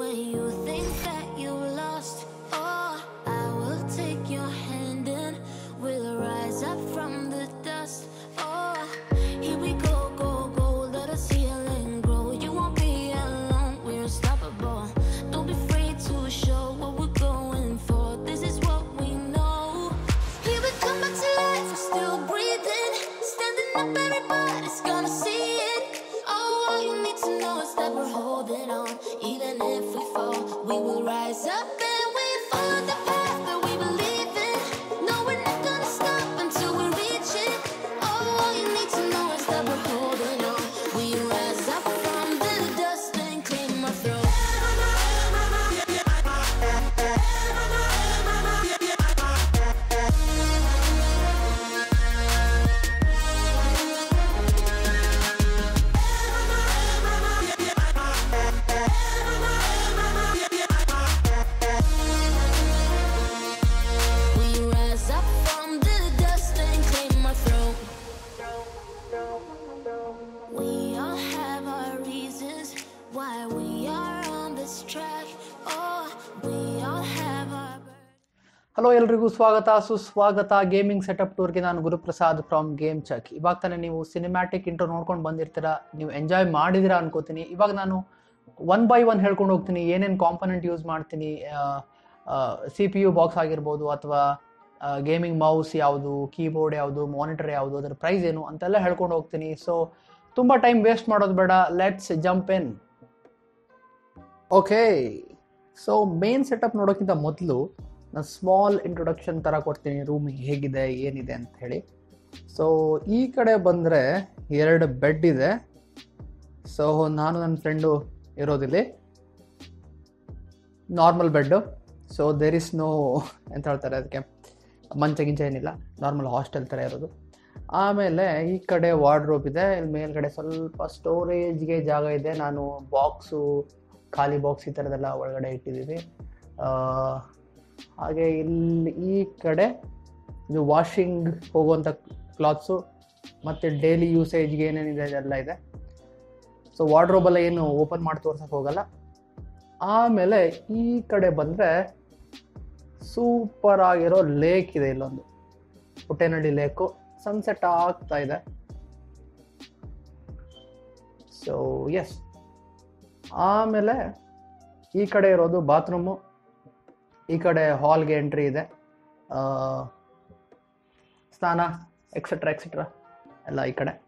when you think that you lost. Oh, I will take your hand and we'll rise up from the dust. Oh, here we go, go, go. Let us heal and grow. You won't be alone. We're unstoppable. Don't be afraid to show what we're going for. This is what we know. Here we come back to life. We're still breathing, standing up. Everybody's gonna see it. Oh, all you need to know is that we're holding on. Even if we fall, we will rise up and we follow the path that we believe in. No, we're not gonna stop until we reach it. Oh, all you need to know is that we're holding on. We rise up from the dust and claim our throne. We rise up from the dust and claim our throne. We all have our reasons why we are on this track. Oh, we all have our. Hello ಎಲ್ರಿಗೂ ಸ್ವಾಗತ ಸುಸ್ವಾಗತ gaming setup ಟೂರ್ಗೆ ನಾನು Guruprasad from game check ಇವಾಗ ತಾನೇ ನೀವು cinematic intro ನೋಡ್ಕೊಂಡು ಬಂದಿರ್ತೀರಾ ನೀವು ಎಂಜಾಯ್ ಮಾಡಿದಿರಾ ಅನ್ಕೋತೀನಿ ಇವಾಗ ನಾನು ಒನ್ ಬೈ ಒನ್ ಹೇಳ್ಕೊಂಡು ಹೋಗ್ತೀನಿ ಏನೇನು ಕಾಂಪೊನೆಂಟ್ ಯೂಸ್ ಮಾಡ್ತೀನಿ ಸಿ ಪಿ ಯು ಬಾಕ್ಸ್ ಆಗಿರ್ಬೋದು ಅಥವಾ ಗೇಮಿಂಗ್ ಮೌಸ್ ಯಾವುದು ಕೀಬೋರ್ಡ್ ಯಾವುದು ಮಾನಿಟರ್ ಯಾವುದು ಅದರ ಪ್ರೈಸ್ ಏನು ಅಂತೆಲ್ಲ ಹೇಳ್ಕೊಂಡು ಹೋಗ್ತೀನಿ ಸೊ ತುಂಬ ಟೈಮ್ ವೇಸ್ಟ್ ಮಾಡೋದು ಬೇಡ let's jump in okay so main setup ನೋಡೋಕ್ಕಿಂತ ಮೊದಲು ನಾನು ಸ್ಮಾಲ್ ಇಂಟ್ರೊಡಕ್ಷನ್ ಥರ ಕೊಡ್ತೀನಿ ರೂಮ್ ಹೇಗಿದೆ ಏನಿದೆ ಅಂತ ಹೇಳಿ ಸೊ ಈ ಕಡೆ ಬಂದರೆ ಎರಡು ಬೆಡ್ ಇದೆ ಸೊ ನಾನು ನನ್ನ ಫ್ರೆಂಡು ಇರೋದಿಲ್ಲಿ normal bed so there is no ಅಂತ ಹೇಳ್ತಾರೆ ಅದಕ್ಕೆ ಮಂಚ ಗಿಂಚ ಏನಿಲ್ಲ ನಾರ್ಮಲ್ ಹಾಸ್ಟೆಲ್ ಥರ ಇರೋದು ಆಮೇಲೆ ಈ ಕಡೆ ವಾರ್ಡ್ರೋಬ್ ಇದೆ ಇಲ್ಲಿ ಮೇಲ್ಗಡೆ ಸ್ವಲ್ಪ ಸ್ಟೋರೇಜ್ಗೆ ಜಾಗ ಇದೆ ನಾನು ಬಾಕ್ಸು ಖಾಲಿ ಬಾಕ್ಸ್ ಈ ಥರದೆಲ್ಲ ಒಳಗಡೆ ಇಟ್ಟಿದ್ದೀವಿ ಆ, ಹಾಗೆ ಇಲ್ಲಿ ಈ ಕಡೆ ಇದು ವಾಷಿಂಗ್ ಹೋಗುವಂಥ ಕ್ಲಾತ್ಸು ಮತ್ತು ಡೈಲಿ ಯೂಸೇಜ್ಗೆ ಏನೇನಿದೆ ಅದೆಲ್ಲ ಇದೆ ಸೊ ವಾರ್ಡ್ರೋಬೆಲ್ಲ ಏನು ಓಪನ್ ಮಾಡಿ ತೋರ್ಸಕ್ಕೆ ಹೋಗಲ್ಲ ಆಮೇಲೆ ಈ ಕಡೆ ಬಂದರೆ ಸೂಪರ್ ಆಗಿರೋ ಲೇಕ್ ಇದೆ ಇಲ್ಲೊಂದು ಪುಟ್ಟೇನಹಳ್ಳಿ ಲೇಕು ಸನ್ಸೆಟ್ ಆಗ್ತಾ ಇದೆ ಸೊ ಎಸ್ ಆಮೇಲೆ ಈ ಕಡೆ ಇರೋದು ಬಾತ್ರೂಮು ಈ ಕಡೆ ಹಾಲ್ಗೆ ಎಂಟ್ರಿ ಇದೆ ಆ, ಸ್ನಾನ ಎಕ್ಸೆಟ್ರಾ ಎಕ್ಸೆಟ್ರಾ ಎಲ್ಲ ಈ ಕಡೆ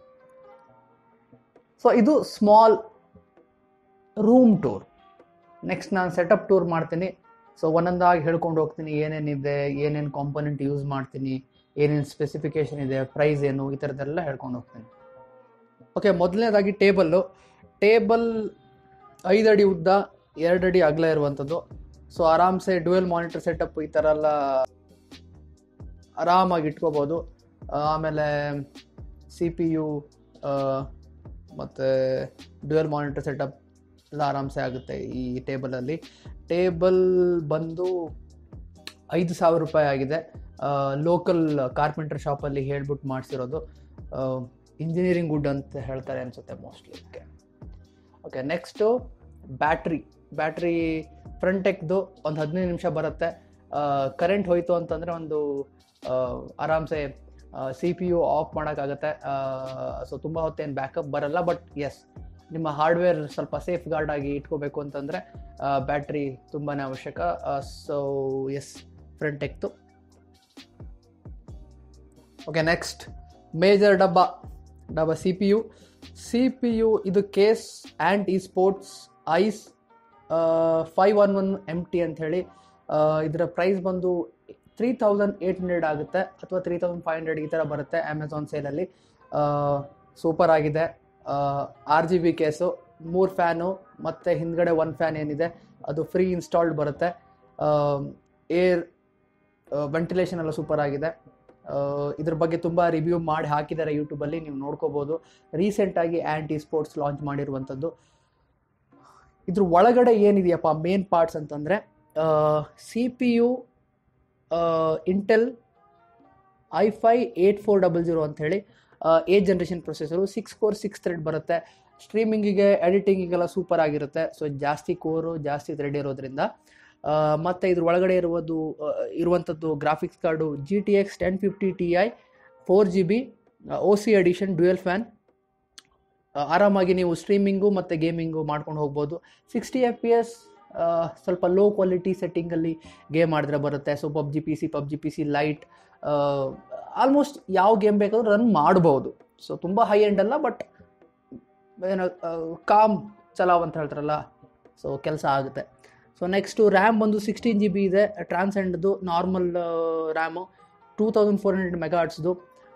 ಸೊ ಇದು ಸ್ಮಾಲ್ ರೂಮ್ ಟೂರ್ ನೆಕ್ಸ್ಟ್ ನಾನು ಸೆಟಪ್ ಟೂರ್ ಮಾಡ್ತೀನಿ ಸೊ ಒಂದೊಂದಾಗಿ ಹೇಳ್ಕೊಂಡು ಹೋಗ್ತೀನಿ ಏನೇನಿದೆ ಏನೇನು ಕಾಂಪೊನೆಂಟ್ ಯೂಸ್ ಮಾಡ್ತೀನಿ ಏನೇನು ಸ್ಪೆಸಿಫಿಕೇಶನ್ ಇದೆ ಪ್ರೈಸ್ ಏನು ಈ ಥರದ್ದೆಲ್ಲ ಹೇಳ್ಕೊಂಡು ಹೋಗ್ತೀನಿ ಓಕೆ ಮೊದಲನೇದಾಗಿ ಟೇಬಲ್ಲು ಟೇಬಲ್ ಐದು ಅಡಿ ಉದ್ದ ಎರಡು ಅಡಿ ಅಗಲ ಇರುವಂಥದ್ದು ಸೊ ಆರಾಮ್ಸೆ ಡ್ಯುವೆಲ್ ಮಾನಿಟರ್ ಸೆಟಪ್ ಈ ಥರ ಎಲ್ಲ ಆರಾಮಾಗಿ ಇಟ್ಕೋಬೋದು ಆಮೇಲೆ ಸಿ ಪಿ ಯು ಮತ್ತು ಡ್ಯುವೆಲ್ ಮಾನಿಟರ್ ಸೆಟಪ್ ಎಲ್ಲ ಆರಾಮ್ಸೆ ಆಗುತ್ತೆ ಈ ಟೇಬಲಲ್ಲಿ ಟೇಬಲ್ ಬಂದು ಐದು ಸಾವಿರ ರೂಪಾಯಿ ಆಗಿದೆ ಲೋಕಲ್ ಕಾರ್ಪೆಂಟರ್ ಶಾಪಲ್ಲಿ ಹೇಳ್ಬಿಟ್ಟು ಮಾಡಿಸಿರೋದು ಇಂಜಿನಿಯರಿಂಗ್ ವುಡ್ ಅಂತ ಹೇಳ್ತಾರೆ ಅನಿಸುತ್ತೆ mostly okay okay next battery battery front ಎಕ್ದು ಒಂದು ಹದಿನೈದು ನಿಮಿಷ ಬರುತ್ತೆ ಕರೆಂಟ್ ಹೋಯ್ತು ಅಂತಂದರೆ ಒಂದು ಆ, ಆರಾಮ್ಸೆ ಸಿ ಪಿ ಯು ಆಫ್ ಮಾಡೋಕ್ಕಾಗತ್ತೆ ಸೊ ತುಂಬ ಹೊತ್ತೇನು ಬ್ಯಾಕಪ್ ಬರಲ್ಲ ಬಟ್ ಎಸ್ ನಿಮ್ಮ ಹಾರ್ಡ್ವೇರ್ ಸ್ವಲ್ಪ ಸೇಫ್ ಗಾರ್ಡ್ ಆಗಿ ಇಟ್ಕೋಬೇಕು ಅಂತಂದರೆ ಬ್ಯಾಟ್ರಿ ತುಂಬಾ ಅವಶ್ಯಕ ಸೊ ಎಸ್ ಫ್ರಂಟ್ ಎಕ್ತು ಓಕೆ ನೆಕ್ಸ್ಟ್ ಮೇಜರ್ ಡಬ್ಬ ಡಬ್ಬ C P U C P U ಇದು ಕೇಸ್ ಆ್ಯಂಡ್ ಈ sports ice five one one M T ಅಂಥೇಳಿ ಇದರ ಪ್ರೈಸ್ ಬಂದು ತ್ರೀ ತೌಸಂಡ್ ಏಯ್ಟ್ ಹಂಡ್ರೆಡ್ ಆಗುತ್ತೆ ಅಥವಾ ತ್ರೀ ತೌಸಂಡ್ ಫೈವ್ ಹಂಡ್ರೆಡ್ ಈ ಥರ ಬರುತ್ತೆ ಅಮೆಝಾನ್ ಸೇಲಲ್ಲಿ ಸೂಪರ್ ಆಗಿದೆ ಆರ್ ಜಿ ಬಿ ಕೇಸು ಮೂರು ಫ್ಯಾನು ಮತ್ತು ಹಿಂದ್ಗಡೆ ಒನ್ ಫ್ಯಾನ್ ಏನಿದೆ ಅದು ಫ್ರೀ ಇನ್ಸ್ಟಾಲ್ಡ್ ಬರುತ್ತೆ ಏರ್ ವೆಂಟಿಲೇಷನ್ ಎಲ್ಲ ಸೂಪರ್ ಆಗಿದೆ ಆ, ಇದ್ರ ಬಗ್ಗೆ ತುಂಬ ರಿವ್ಯೂ ಮಾಡಿ ಹಾಕಿದ್ದಾರೆ ಯೂಟ್ಯೂಬಲ್ಲಿ ನೀವು ನೋಡ್ಕೋಬೋದು ರೀಸೆಂಟಾಗಿ ಆ್ಯಂಟಿ ಸ್ಪೋರ್ಟ್ಸ್ ಲಾಂಚ್ ಮಾಡಿರುವಂಥದ್ದು ಇದ್ರ ಒಳಗಡೆ ಏನಿದೆಯಪ್ಪ ಮೇನ್ ಪಾರ್ಟ್ಸ್ ಅಂತಂದರೆ C P U Intel I five eight four double zero ಅಂಥೇಳಿ eight generation processor six core six thread ಬರುತ್ತೆ ಸ್ಟ್ರೀಮಿಂಗಿಗೆ ಎಡಿಟಿಂಗಿಗೆಲ್ಲ ಸೂಪರ್ ಆಗಿರುತ್ತೆ ಸೊ ಜಾಸ್ತಿ ಕೋರು ಜಾಸ್ತಿ ಥ್ರೆಡ್ ಇರೋದ್ರಿಂದ ಆ, ಮತ್ತೆ ಇದ್ರ ಒಳಗಡೆ ಇರುವುದು ಆ, ಇರುವಂಥದ್ದು graphics card G T X ten fifty T I four G B O C edition dual fan ಆರಾಮಾಗಿ ನೀವು ಸ್ಟ್ರೀಮಿಂಗು ಮತ್ತು ಗೇಮಿಂಗು ಮಾಡ್ಕೊಂಡು ಹೋಗ್ಬೋದು ಸಿಕ್ಸ್ಟಿ ಎಫ್ ಪಿ ಎಸ್ ಸ್ವಲ್ಪ ಲೋ ಕ್ವಾಲಿಟಿ ಸೆಟ್ಟಿಂಗಲ್ಲಿ ಗೇಮ್ ಮಾಡಿದ್ರೆ ಬರುತ್ತೆ so PUBG P C PUBG P C lite almost ಯಾವ ಗೇಮ್ ಬೇಕಾದ್ರೂ ರನ್ ಮಾಡ್ಬೋದು ಸೊ ತುಂಬ ಹೈ ಎಂಡ್ ಅಲ್ಲ ಬಟ್ ಏನೋ ಕಾಮ್ ಚಲಾವ್ ಅಂತ ಹೇಳ್ತಾರಲ್ಲ ಸೊ ಕೆಲಸ ಆಗುತ್ತೆ ಸೊ ನೆಕ್ಸ್ಟು ರ್ಯಾಮ್ ಬಂದು ಸಿಕ್ಸ್ಟೀನ್ ಜಿ ಬಿ ಇದೆ ಟ್ರಾನ್ಸೆಂಡ್ದು normal RAM two thousand four hundred ಮೆಗಾಟ್ಸ್ದು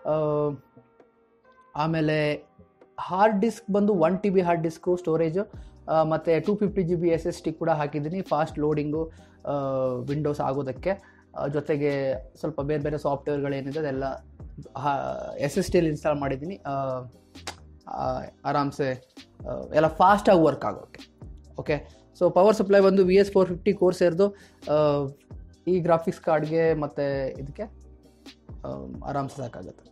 ಆಮೇಲೆ ಹಾರ್ಡ್ ಡಿಸ್ಕ್ ಬಂದು one T B hard disk storage ಮತ್ತು two fifty G B S S D ಕೂಡ ಹಾಕಿದ್ದೀನಿ ಫಾಸ್ಟ್ ಲೋಡಿಂಗು ವಿಂಡೋಸ್ ಆಗೋದಕ್ಕೆ ಆ, ಜೊತೆಗೆ ಸ್ವಲ್ಪ ಬೇರೆ ಬೇರೆ ಸಾಫ್ಟ್ವೇರ್ಗಳೇನಿದೆ ಅದೆಲ್ಲ ಎಸ್ ಎಸ್ ಟಿಯಲ್ಲಿ ಇನ್ಸ್ಟಾಲ್ ಮಾಡಿದ್ದೀನಿ ಆ, ಆ, ಆರಾಮ್ಸೆ ಆ, ಎಲ್ಲ ಫಾಸ್ಟಾಗಿ ವರ್ಕ್ ಆಗೋಕ್ಕೆ ಓಕೆ ಸೊ ಪವರ್ ಸಪ್ಲೈ ಬಂದು V S four fifty Corsair ಇರೋದು ಈ ಗ್ರಾಫಿಕ್ಸ್ ಕಾರ್ಡ್ಗೆ ಮತ್ತು ಇದಕ್ಕೆ ಆರಾಮ್ಸೆ ಸಾಕಾಗುತ್ತೆ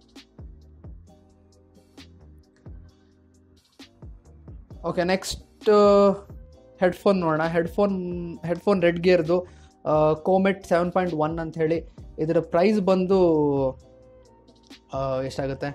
ಓಕೆ ನೆಕ್ಸ್ಟ್ ಹೆಡ್ಫೋನ್ ನೋಡೋಣ ಹೆಡ್ಫೋನ್ ಹೆಡ್ಫೋನ್ ರೆಡ್ ಗೇರ್ದು ಕೋಮೆಟ್ ಸೆವೆನ್ ಪಾಯಿಂಟ್ ಒನ್ ಅಂತ ಹೇಳಿ ಇದರ ಪ್ರೈಸ್ ಬಂದು ಆ, ಎಷ್ಟಾಗುತ್ತೆ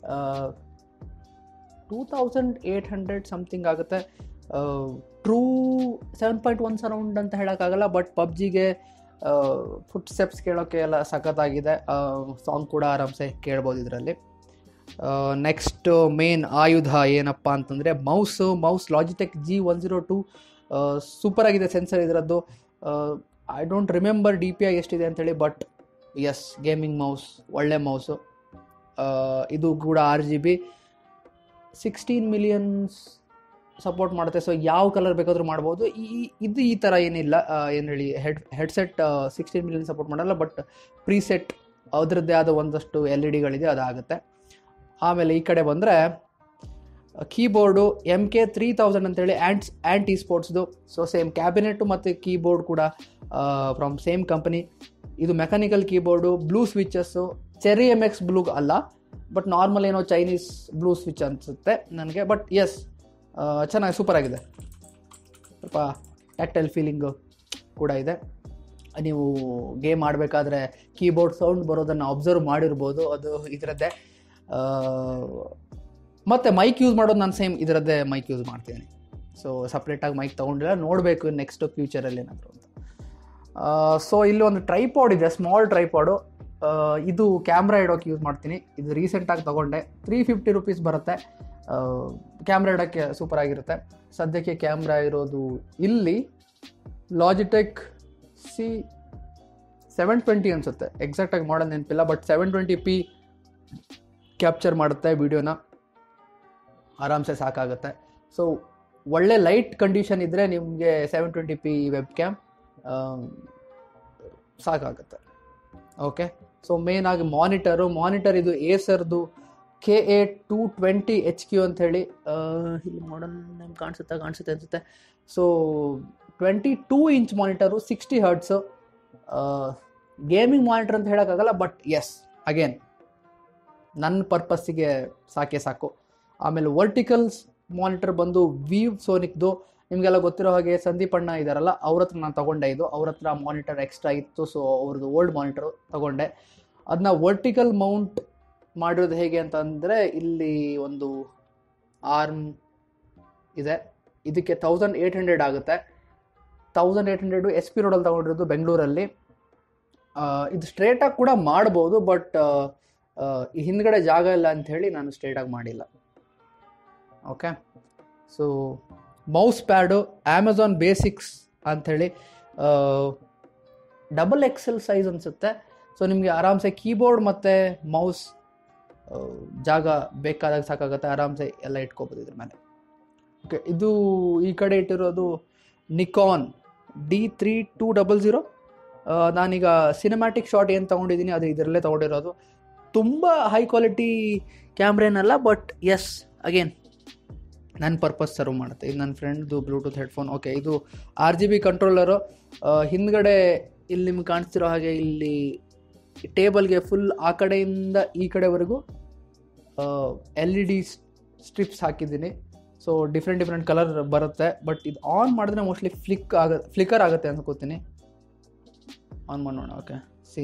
two thousand eight hundred something ಆಗುತ್ತೆ true seven point one surround ಅಂತ ಹೇಳೋಕ್ಕಾಗಲ್ಲ ಬಟ್ ಪಬ್ಜಿಗೆ ಫುಟ್ ಸ್ಟೆಪ್ಸ್ ಕೇಳೋಕ್ಕೆ ಎಲ್ಲ ಸಖತ್ತಾಗಿದೆ ಸಾಂಗ್ ಕೂಡ ಆರಾಮ್ಸೆ ಕೇಳ್ಬೋದು ಇದರಲ್ಲಿ ನೆಕ್ಸ್ಟ್ ಮೇನ್ ಆಯುಧ ಏನಪ್ಪ ಅಂತಂದರೆ mouse mouse Logitech G one zero two super ಆಗಿದೆ ಸೆನ್ಸರ್ ಇದರದ್ದು I don't remember D P I ಎಷ್ಟಿದೆ ಅಂತೇಳಿ ಬಟ್ ಎಸ್ ಗೇಮಿಂಗ್ ಮೌಸ್ ಒಳ್ಳೆ ಮೌಸು ಇದು ಕೂಡ R G B sixteen millions support ಮಾಡುತ್ತೆ ಸೊ ಯಾವ ಕಲರ್ ಬೇಕಾದರೂ ಮಾಡ್ಬೋದು ಈ ಈ- ಇದು ಈ ಥರ ಏನಿಲ್ಲ ಏನು ಹೇಳಿ head headset sixteen million support ಮಾಡಲ್ಲ ಬಟ್ ಪ್ರೀಸೆಟ್ ಅದರದ್ದೇ ಆದ ಒಂದಷ್ಟು ಎಲ್ ಇ ಡಿಗಳಿದೆ ಅದಾಗುತ್ತೆ ಆಮೇಲೆ ಈ ಕಡೆ ಬಂದರೆ keyboard M K three thousand ಅಂತೇಳಿ ಆ್ಯಂಟ್ಸ್ ಆ್ಯಂಟಿ ಸ್ಪೋರ್ಟ್ಸ್ದು ಸೊ ಸೇಮ್ ಕ್ಯಾಬಿನೆಟ್ಟು ಮತ್ತು ಕೀಬೋರ್ಡ್ ಕೂಡ ಫ್ರಮ್ ಸೇಮ್ ಕಂಪನಿ ಇದು mechanical keyboard blue switches Cherry M X blue ಅಲ್ಲ ಬಟ್ ನಾರ್ಮಲ್ ಏನೋ ಚೈನೀಸ್ ಬ್ಲೂ ಸ್ವಿಚ್ ಅನಿಸುತ್ತೆ ನನಗೆ ಬಟ್ ಎಸ್ ಚೆನ್ನಾಗಿ ಸೂಪರ್ ಆಗಿದೆ ಸ್ವಲ್ಪ ಟ್ಯಾಕ್ಟೈಲ್ ಫೀಲಿಂಗು ಕೂಡ ಇದೆ ನೀವು ಗೇಮ್ ಆಡಬೇಕಾದ್ರೆ ಕೀಬೋರ್ಡ್ ಸೌಂಡ್ ಬರೋದನ್ನು ಅಬ್ಸರ್ವ್ ಮಾಡಿರ್ಬೋದು ಅದು ಇದರದ್ದೇ ಮತ್ತು ಮೈಕ್ ಯೂಸ್ ಮಾಡೋದು ನಾನು ಸೇಮ್ ಇದರದ್ದೇ ಮೈಕ್ ಯೂಸ್ ಮಾಡ್ತೀನಿ ಸೊ ಸಪ್ರೇಟಾಗಿ ಮೈಕ್ ತೊಗೊಂಡಿಲ್ಲ ನೋಡಬೇಕು ನೆಕ್ಸ್ಟ್ ಫ್ಯೂಚರಲ್ಲಿ ಏನಾದರೂ ಅಂತ ಸೊ ಇಲ್ಲಿ ಒಂದು ಟ್ರೈಪಾಡ್ ಇದೆ ಸ್ಮಾಲ್ ಟ್ರೈಪಾಡು ಇದು ಕ್ಯಾಮ್ರಾ ಇಡೋಕೆ ಯೂಸ್ ಮಾಡ್ತೀನಿ ಇದು ರೀಸೆಂಟಾಗಿ ತೊಗೊಂಡೆ ತ್ರೀ ಫಿಫ್ಟಿ ರುಪೀಸ್ ಬರುತ್ತೆ ಕ್ಯಾಮ್ರಾ ಇಡೋಕ್ಕೆ ಸೂಪರ್ ಆಗಿರುತ್ತೆ ಸದ್ಯಕ್ಕೆ ಕ್ಯಾಮ್ರಾ ಇರೋದು ಇಲ್ಲಿ ಲಾಜಿಟೆಕ್ ಸಿ ಸೆವೆನ್ ಟ್ವೆಂಟಿ ಅನಿಸುತ್ತೆ ಎಕ್ಸಾಕ್ಟಾಗಿ ಮಾಡಲ್ ನೆನಪಿಲ್ಲ but seven twenty P capture ಮಾಡುತ್ತೆ ವಿಡಿಯೋನ ಆರಾಮ್ಸೆ ಸಾಕಾಗುತ್ತೆ ಸೊ ಒಳ್ಳೆ ಲೈಟ್ ಕಂಡೀಷನ್ ಇದ್ದರೆ ನಿಮಗೆ seven twenty P webcam ಸಾಕಾಗುತ್ತೆ ಓಕೆ ಸೊ ಮೇನ್ ಆಗಿ ಮಾನಿಟರು ಮಾನಿಟರ್ ಇದು ಏಸರ್ದು K A two twenty H Q ಅಂಥೇಳಿ ಇಲ್ಲಿ ಮಾಡಲ್ ನೇಮ್ ಕಾಣಿಸುತ್ತಾ ಕಾಣಿಸುತ್ತೆ ಅನಿಸುತ್ತೆ so twenty two inch monitor sixty hertz gaming monitor ಅಂತ ಹೇಳೋಕ್ಕಾಗಲ್ಲ ಬಟ್ ಎಸ್ ಅಗೇನ್ ನನ್ನ ಪರ್ಪಸ್ಸಿಗೆ ಸಾಕೆ ಸಾಕು ಆಮೇಲೆ ವರ್ಟಿಕಲ್ಸ್ ಮಾನಿಟರ್ ಬಂದು ವೀವ್ ಸೋನಿಕ್ದು ನಿಮಗೆಲ್ಲ ಗೊತ್ತಿರೋ ಹಾಗೆ ಸಂದೀಪ್ ಅಣ್ಣ ಇದ್ದಾರಲ್ಲ ಅವ್ರ ಹತ್ರ ನಾನು ತೊಗೊಂಡೆ ಇದು ಅವ್ರ ಹತ್ರ ಮಾನಿಟರ್ ಎಕ್ಸ್ಟ್ರಾ ಇತ್ತು ಸೊ ಅವ್ರದ್ದು ಓಲ್ಡ್ ಮಾನಿಟರ್ ತೊಗೊಂಡೆ ಅದನ್ನ ವರ್ಟಿಕಲ್ ಮೌಂಟ್ ಮಾಡಿರೋದು ಹೇಗೆ ಅಂತಂದರೆ ಇಲ್ಲಿ ಒಂದು ಆರ್ಮ್ ಇದೆ ಇದಕ್ಕೆ ತೌಸಂಡ್ ಏಯ್ಟ್ ಹಂಡ್ರೆಡ್ ಆಗುತ್ತೆ thousand eight hundred S P ರೋಡಲ್ಲಿ ತೊಗೊಂಡಿರೋದು ಬೆಂಗಳೂರಲ್ಲಿ ಆ, ಇದು ಸ್ಟ್ರೇಟಾಗಿ ಕೂಡ ಮಾಡ್ಬೋದು ಬಟ್ ಈ ಹಿಂದ್ಗಡೆ ಜಾಗ ಇಲ್ಲ ಅಂತ ಹೇಳಿ ನಾನು ಸ್ಟ್ರೇಟಾಗಿ ಮಾಡಿಲ್ಲ okay so mouse pad Amazon basics ಅಂಥೇಳಿ ಡಬಲ್ ಎಕ್ಸೆಲ್ ಸೈಜ್ ಅನಿಸುತ್ತೆ ಸೊ ನಿಮಗೆ ಆರಾಮ್ಸೆ ಕೀಬೋರ್ಡ್ ಮತ್ತು ಮೌಸ್ ಜಾಗ ಬೇಕಾದಾಗ ಸಾಕಾಗುತ್ತೆ ಆರಾಮ್ಸೆ ಎಲ್ಲ ಇಟ್ಕೋಬೋದು ಇದ್ರ ಮೇಲೆ ಓಕೆ ಇದು ಈ ಕಡೆ ಇಟ್ಟಿರೋದು Nikon D three two double zero ನಾನೀಗ ಸಿನಿಮ್ಯಾಟಿಕ್ ಶಾಟ್ ಏನು ತೊಗೊಂಡಿದ್ದೀನಿ ಅದು ಇದರಲ್ಲೇ ತೊಗೊಂಡಿರೋದು ತುಂಬ ಹೈ ಕ್ವಾಲಿಟಿ ಕ್ಯಾಮ್ರೇನಲ್ಲ ಬಟ್ ಎಸ್ ಅಗೇನ್ ನನ್ನ ಪರ್ಪಸ್ ಸರ್ವ್ ಮಾಡುತ್ತೆ ಇದು ನನ್ನ ಫ್ರೆಂಡ್ದು ಬ್ಲೂಟೂತ್ ಹೆಡ್ಫೋನ್ ಓಕೆ ಇದು ಆರ್ ಜಿ ಬಿ ಕಂಟ್ರೋಲರು ಹಿಂದ್ಗಡೆ ಇಲ್ಲಿ ನಿಮ್ಗೆ ಕಾಣಿಸ್ತಿರೋ ಹಾಗೆ ಇಲ್ಲಿ ಟೇಬಲ್ಗೆ ಫುಲ್ ಆ ಕಡೆಯಿಂದ ಈ ಕಡೆವರೆಗೂ ಎಲ್ ಇ ಡಿ ಸ್ಟ್ರಿಪ್ಸ್ ಹಾಕಿದ್ದೀನಿ ಸೊ ಡಿಫ್ರೆಂಟ್ ಡಿಫ್ರೆಂಟ್ ಕಲರ್ ಬರುತ್ತೆ ಬಟ್ ಇದು ಆನ್ ಮಾಡಿದ್ರೆ ಮೋಸ್ಟ್ಲಿ ಫ್ಲಿಕ್ ಆಗ ಫ್ಲಿಕರ್ ಆಗುತ್ತೆ ಅನ್ಕೋತೀನಿ ಆನ್ ಮಾಡೋಣ ಓಕೆ ಸಿ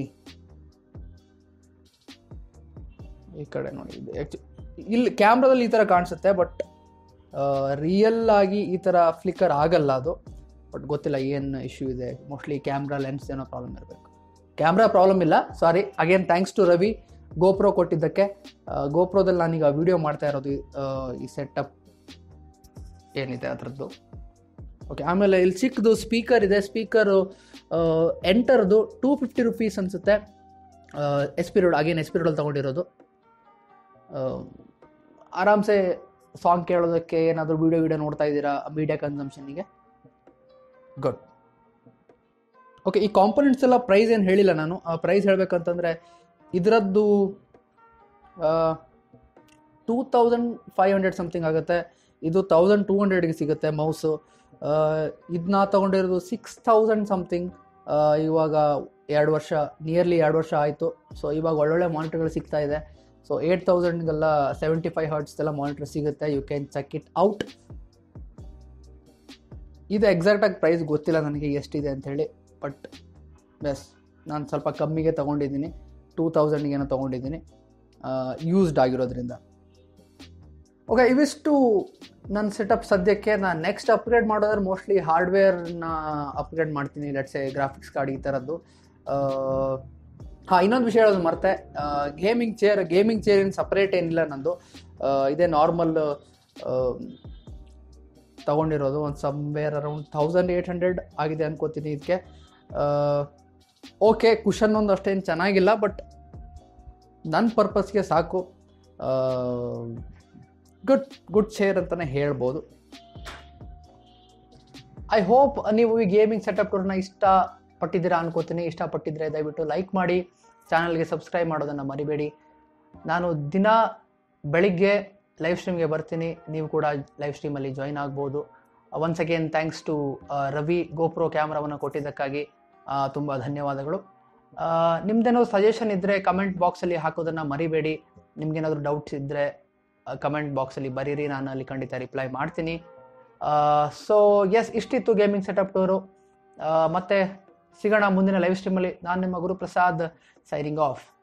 ಈ ಕಡೆ ನೋಡಿ ಇದು ಆ್ಯಕ್ಚು ಇಲ್ಲಿ ಕ್ಯಾಮ್ರಾದಲ್ಲಿ ಈ ಥರ ಕಾಣಿಸುತ್ತೆ ಬಟ್ ರಿಯಲ್ ಆಗಿ ಈ ಥರ ಫ್ಲಿಕರ್ ಆಗಲ್ಲ ಅದು ಬಟ್ ಗೊತ್ತಿಲ್ಲ ಏನು ಇಶ್ಯೂ ಇದೆ ಮೋಸ್ಟ್ಲಿ ಕ್ಯಾಮ್ರಾ ಲೆನ್ಸ್ ಏನೋ ಪ್ರಾಬ್ಲಮ್ ಇರಬೇಕು ಕ್ಯಾಮ್ರಾ ಪ್ರಾಬ್ಲಮ್ ಇಲ್ಲ sorry again thanks to Ravi GoPro ಕೊಟ್ಟಿದ್ದಕ್ಕೆ ಗೋಪ್ರೋದಲ್ಲಿ ನಾನೀಗ ವಿಡಿಯೋ ಮಾಡ್ತಾ ಇರೋದು ಈ, ಆ, ಈ ಸೆಟಪ್ ಏನಿದೆ ಅದರದ್ದು ಓಕೆ ಆಮೇಲೆ ಇಲ್ಲಿ ಚಿಕ್ಕದು ಸ್ಪೀಕರ್ ಇದೆ ಸ್ಪೀಕರು ಎಂಟರ್ದು ಟೂ ಫಿಫ್ಟಿ ರುಪೀಸ್ ಅನಿಸುತ್ತೆ ಎಸ್ಪಿರೋಡ್ ಅಗೇನ್ ಎಸ್ಪಿರೋಡಲ್ಲಿ ತೊಗೊಂಡಿರೋದು ಆರಾಮ್ಸೆ ಸಾಂಗ್ ಕೇಳೋದಕ್ಕೆ ಏನಾದರೂ ವೀಡಿಯೋ ವೀಡಿಯೋ ನೋಡ್ತಾ ಇದ್ದೀರಾ ಮೀಡಿಯಾ ಕನ್ಸಂಪ್ಷನ್ನಿಗೆ ಗುಡ್ ಓಕೆ ಈ ಕಾಂಪೊನೆಂಟ್ಸ್ ಎಲ್ಲ ಪ್ರೈಸ್ ಏನು ಹೇಳಿಲ್ಲ ನಾನು ಪ್ರೈಸ್ ಹೇಳಬೇಕಂತಂದರೆ ಇದರದ್ದು two thousand five hundred something ಆಗುತ್ತೆ ಇದು ತೌಸಂಡ್ ಟೂ ಹಂಡ್ರೆಡ್ಗೆ ಸಿಗುತ್ತೆ ಮೌಸು ಇದನ್ನ ತೊಗೊಂಡಿರೋದು ಸಿಕ್ಸ್ ತೌಸಂಡ್ ಸಮಥಿಂಗ್ ಇವಾಗ ಎರಡು ವರ್ಷ ನಿಯರ್ಲಿ ಎರಡು ವರ್ಷ ಆಯಿತು ಸೊ ಇವಾಗ ಒಳ್ಳೊಳ್ಳೆ ಮಾನಿಟರ್ಗಳು ಸಿಗ್ತಾ ಇದೆ ಸೊ ಏಯ್ಟ್ ತೌಸಂಡ್ಗೆಲ್ಲ ಸೆವೆಂಟಿ ಫೈವ್ ಹರ್ಟ್ಸ್ದೆಲ್ಲ ಮಾನಿಟರ್ ಸಿಗುತ್ತೆ you can check it out ಇದು ಎಕ್ಸಾಕ್ಟಾಗಿ ಪ್ರೈಸ್ ಗೊತ್ತಿಲ್ಲ ನನಗೆ ಎಷ್ಟಿದೆ ಅಂಥೇಳಿ ಬಟ್ ಬೆಸ್ ನಾನು ಸ್ವಲ್ಪ ಕಮ್ಮಿಗೆ ತೊಗೊಂಡಿದ್ದೀನಿ ಟೂ ತೌಸಂಡ್ಗೇನೋ ತೊಗೊಂಡಿದ್ದೀನಿ ಯೂಸ್ಡ್ ಆಗಿರೋದ್ರಿಂದ ಓಕೆ ಇವಿಷ್ಟು ನನ್ನ ಸೆಟಪ್ ಸದ್ಯಕ್ಕೆ ನಾನು ನೆಕ್ಸ್ಟ್ ಅಪ್ಗ್ರೇಡ್ ಮಾಡೋದ್ರೆ ಮೋಸ್ಟ್ಲಿ ಹಾರ್ಡ್ವೇರ್ನ ಅಪ್ಗ್ರೇಡ್ ಮಾಡ್ತೀನಿ ಲೆಟ್ಸೆ ಗ್ರಾಫಿಕ್ಸ್ ಕಾರ್ಡ್ ಈ ಥರದ್ದು ಹಾಂ ಇನ್ನೊಂದು ವಿಷಯ ಹೇಳೋದು ಮರ್ತೆ ಗೇಮಿಂಗ್ ಚೇರ್ ಗೇಮಿಂಗ್ ಚೇರಿನ ಸಪ್ರೇಟ್ ಏನಿಲ್ಲ ನಂದು ಆ, ಇದೇ ನಾರ್ಮಲ್ ತಗೊಂಡಿರೋದು ಒಂದು somewhere around thousand eight hundred ಆಗಿದೆ ಅನ್ಕೋತೀನಿ ಇದಕ್ಕೆ ಓಕೆ ಕುಷನ್ ಒಂದು ಅಷ್ಟೇನು ಚೆನ್ನಾಗಿಲ್ಲ ಬಟ್ ನನ್ನ ಪರ್ಪಸ್ಗೆ ಸಾಕು ಗುಡ್ ಗುಡ್ ಚೇರ್ ಅಂತಲೇ ಹೇಳ್ಬೋದು ಐ ಹೋಪ್ ನೀವು ಈ ಗೇಮಿಂಗ್ ಸೆಟಪ್ಗಳನ್ನ ಇಷ್ಟ ಪಟ್ಟಿದ್ದೀರಾ ಅನ್ಕೋತೀನಿ ಇಷ್ಟಪಟ್ಟಿದ್ರೆ ದಯವಿಟ್ಟು ಲೈಕ್ ಮಾಡಿ ಚಾನಲ್ಗೆ ಸಬ್ಸ್ಕ್ರೈಬ್ ಮಾಡೋದನ್ನು ಮರಿಬೇಡಿ ನಾನು ದಿನ ಬೆಳಿಗ್ಗೆ ಲೈವ್ ಸ್ಟ್ರೀಮ್ಗೆ ಬರ್ತೀನಿ ನೀವು ಕೂಡ ಲೈವ್ ಸ್ಟ್ರೀಮಲ್ಲಿ ಜಾಯ್ನ್ ಆಗ್ಬೋದು once again thanks to Ravi GoPro ಕ್ಯಾಮ್ರಾವನ್ನು ಕೊಟ್ಟಿದ್ದಕ್ಕಾಗಿ ತುಂಬ ಧನ್ಯವಾದಗಳು ಆ, ನಿಮ್ದೇನೋ ಸಜೆಷನ್ ಇದ್ದರೆ ಕಮೆಂಟ್ ಬಾಕ್ಸಲ್ಲಿ ಹಾಕೋದನ್ನು ಮರಿಬೇಡಿ ನಿಮ್ಗೇನಾದರೂ ಡೌಟ್ಸ್ ಇದ್ದರೆ ಕಮೆಂಟ್ ಬಾಕ್ಸಲ್ಲಿ ಬರೀರಿ ನಾನು ಅಲ್ಲಿ ಖಂಡಿತ ರಿಪ್ಲೈ ಮಾಡ್ತೀನಿ ಸೊ ಎಸ್ ಇಷ್ಟಿತ್ತು ಗೇಮಿಂಗ್ ಸೆಟಪ್ ಟೂರು ಮತ್ತೆ ಸಿಗೋಣ ಮುಂದಿನ ಲೈವ್ ಸ್ಟ್ರೀಮಲ್ಲಿ ನಾನು ನಿಮ್ಮ ಗುರುಪ್ರಸಾದ್ ಸೈರಿಂಗ್ ಆಫ್